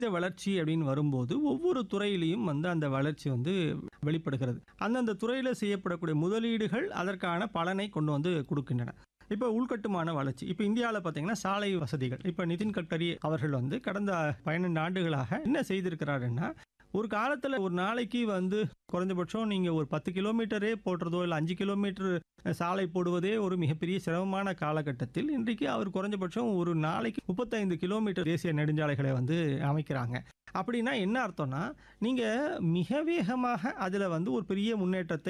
இந்த வளர்ச்சி அப்படின்னு வரும்போது ஒவ்வொரு துறையிலையும் வந்து அந்த வளர்ச்சி வந்து வெளிப்படுகிறது அந்தந்த துறையில் செய்யப்படக்கூடிய முதலீடுகள் அதற்கான பலனை கொண்டு வந்து கொடுக்கின்றன இப்போ உள்கட்டுமான வளர்ச்சி இப்போ இந்தியாவில் பார்த்தீங்கன்னா சாலை வசதிகள் இப்போ நிதின் கட்கரி அவர்கள் வந்து கடந்த பன்னெண்டு ஆண்டுகளாக என்ன செய்திருக்கிறாருன்னா ஒரு காலத்தில் ஒரு நாளைக்கு வந்து குறைஞ்சபட்சம் நீங்கள் ஒரு பத்து கிலோமீட்டரே போடுறதோ இல்லை அஞ்சு கிலோமீட்டர் சாலை போடுவதே ஒரு மிகப்பெரிய சிரமமான காலகட்டத்தில் இன்றைக்கு அவர் குறைஞ்சபட்சம் ஒரு நாளைக்கு முப்பத்தைந்து கிலோமீட்டர் தேசிய நெடுஞ்சாலைகளை வந்து அமைக்கிறாங்க அப்படின்னா என்ன அர்த்தம்னா நீங்கள் மிக வேகமாக அதில் வந்து ஒரு பெரிய முன்னேற்றத்தை